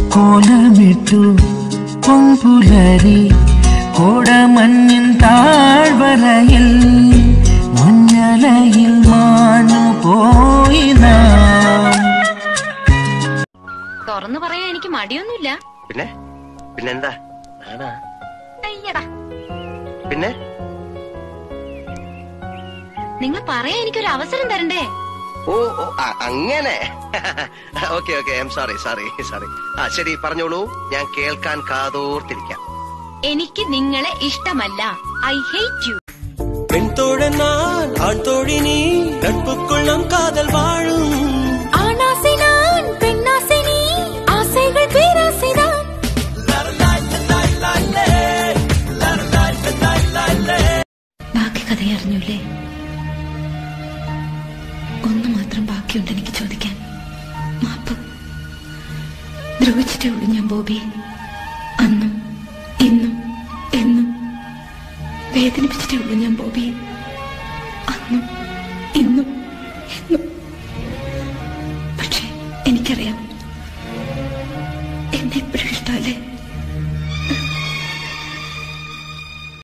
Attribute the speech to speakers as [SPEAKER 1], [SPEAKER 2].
[SPEAKER 1] കോലമിട്ടു പൊൻപുലരി കോടമഞ്ഞിൻ താഴ്വരയിൽ മഞ്ഞലയിൽ മാഞ്ഞു പോയി നാം
[SPEAKER 2] തുറന്നു പറയാൻ എനിക്ക് മടിയൊന്നുമില്ല
[SPEAKER 3] പിന്നെ പിന്നെന്താ ആണാ
[SPEAKER 2] അയ്യടാ
[SPEAKER 3] പിന്നെ
[SPEAKER 2] നിങ്ങൾ പറയാൻ എനിക്കൊരു അവസരം തരണ്ടേ
[SPEAKER 3] ഓ ഓ ആ, അങ്ങനെ okay okay I'm sorry sorry sorry ആ ശരി പറഞ്ഞോളൂ ഞാൻ കേൾക്കാൻ കാതോർത്തിരിക്കാം
[SPEAKER 2] എനിക്ക് നിങ്ങളെ ഇഷ്ടമല്ല ഐ ഹേറ്റ് യു
[SPEAKER 4] பெண் தோழன் நான் ஆண் தோழி நீ நட்புக்குள் நம் காதல் வாழும்
[SPEAKER 2] ஆணாசை நான் பெண்ணாசை நீ ஆசைகள் பேராசைதான்
[SPEAKER 5] ബാക്കി കഥ അറിഞ്ഞൂലേ ഒന്ന് മാത്രം ബാക്കിയുണ്ട് എനിക്ക് ചോദിക്കാൻ മാപ്പ് ദ്രോഹിച്ചിട്ടേ ഉള്ളൂ ഞാൻ ബോബി അന്നും ഇന്നും എന്നും വേദനിപ്പിച്ചിട്ടേ ഉള്ളൂ ഞാൻ ബോബി അന്നും ഇന്നും എന്നും പക്ഷെ എനിക്കറിയാം എന്നെ എപ്പോഴും ഇഷ്ടമല്ലേ